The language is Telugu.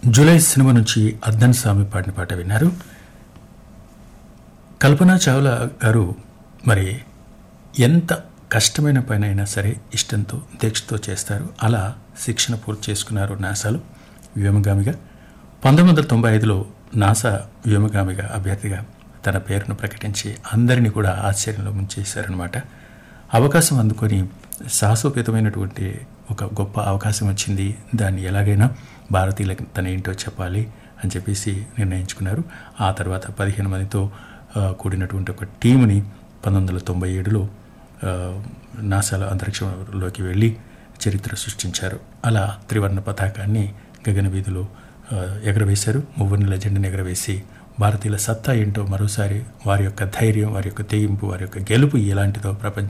జూలై సినిమా నుంచి అద్దన్ స్వామి పాడిన పాట విన్నారు కల్పనా చావ్లా గారు మరి ఎంత కష్టమైన పని అయినా సరే ఇష్టంతో దీక్షతో చేస్తారు అలా శిక్షణ పూర్తి చేసుకున్నారు నాసాలు వ్యోమగామిగా పంతొమ్మిది వందల తొంభై ఐదులో నాసా వ్యోమగామిగా అభ్యర్థిగా తన పేరును ప్రకటించి అందరినీ కూడా ఆశ్చర్యంలో ముంచేశారనమాట అవకాశం అందుకొని సాహసోపేతమైనటువంటి ఒక గొప్ప అవకాశం వచ్చింది దాన్ని ఎలాగైనా భారతీయులకు తన ఏంటో చెప్పాలి అని చెప్పేసి నిర్ణయించుకున్నారు ఆ తర్వాత పదిహేను మందితో ఆ, కూడినటువంటి ఒక టీముని పంతొమ్మిది వందల తొంభై ఏడులో ఆ, నాసాలో అంతరిక్షంలోకి వెళ్ళి చరిత్ర సృష్టించారు అలా త్రివర్ణ పతాకాన్ని గగన వీధిలో ఆ, ఎగరవేశారు మువ్వన్నెల జెండను ఎగరవేసి భారతీయుల సత్తా ఏంటో మరోసారి వారి యొక్క ధైర్యం వారి యొక్క తెగింపు వారి యొక్క గెలుపు ఎలాంటిదో ప్రపంచ